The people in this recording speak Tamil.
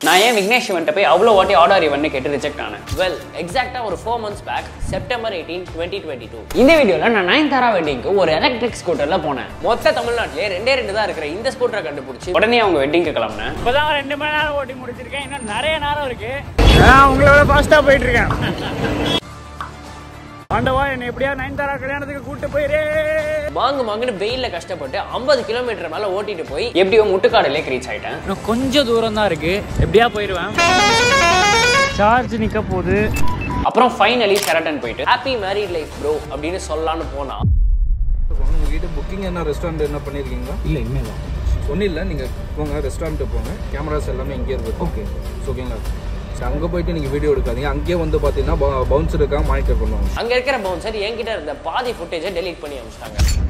நான் ஏன் விக்னேஷ் இவன்ட்ட போய் அவ்வளோ வாட்டி ஆர்டர் இவன் கேட்டு ரிஜெக்ட் ஆனேன் வெல் எக்ஸாக்டா ஒரு four months back September eighteen twenty twenty two இந்த வீடியோல நான் நயன்தாரா வெட்டிங்க்கு ஒரு எலக்ட்ரிக் ஸ்கூட்டர்ல போனேன் மொத்த தமிழ்நாட்டிலே ரெண்டே ரெண்டு தான் இருக்கிற இந்த ஸ்கூட்டரை கண்டுபிடிச்சி உடனே அவங்க வெட்டிங்க்கு கிளம்புனேன் இப்போதான் ரெண்டு மணி நேரம் ஓட்டி முடிச்சிருக்கேன் இன்னும் நிறைய நேரம் இருக்கு நான் உங்களோட ஃபாஸ்டா போயிட்டு இருக்கேன் ஆண்டவா என்னை எப்படியா நயன்தாரா கல்யாணத்துக்கு கூட்டு போயிரு மாங்கு மாங்குன்னு வெயில்ல கஷ்டப்பட்டு ஐம்பது கிலோமீட்டர் மேல ஓட்டிட்டு போய் எப்படியோ முட்டுக்காடுலேயே ரீச் ஆயிட்டேன் இன்னும் கொஞ்சம் தூரம் தான் இருக்கு எப்படியா போயிடுவேன் சார்ஜ் நிக்க போகுது அப்புறம் ஃபைனலி ஷெரட்டன் போயிட்டு ஹாப்பி மேரிட் லைஃப் ப்ரோ அப்படின்னு சொல்லலாம்னு போனா உங்கள் வீட்டு புக்கிங் என்ன ரெஸ்டாரண்ட் என்ன பண்ணியிருக்கீங்களா இல்ல இனிமேல் ஒன்றும் இல்லை நீங்கள் போங்க ரெஸ்டாரண்ட்டு போங்க கேமராஸ் எல்லாமே இங்கே இருக்கு ஓகே ஓகேங்களா சரி அங்கே போயிட்டு நீங்கள் வீடியோ எடுக்காதீங்க அங்கேயே வந்து பார்த்தீங்கன்னா பவுன்ஸ் இருக்காங்க மானிட்டர் பண்ணுவாங்க அங்க இருக்கிற பவுன்சர் என்கிட்ட இருந்த பாதி ஃபுட்டேஜை டெலீட் பண்ணி அமிச்சிட்டாங்க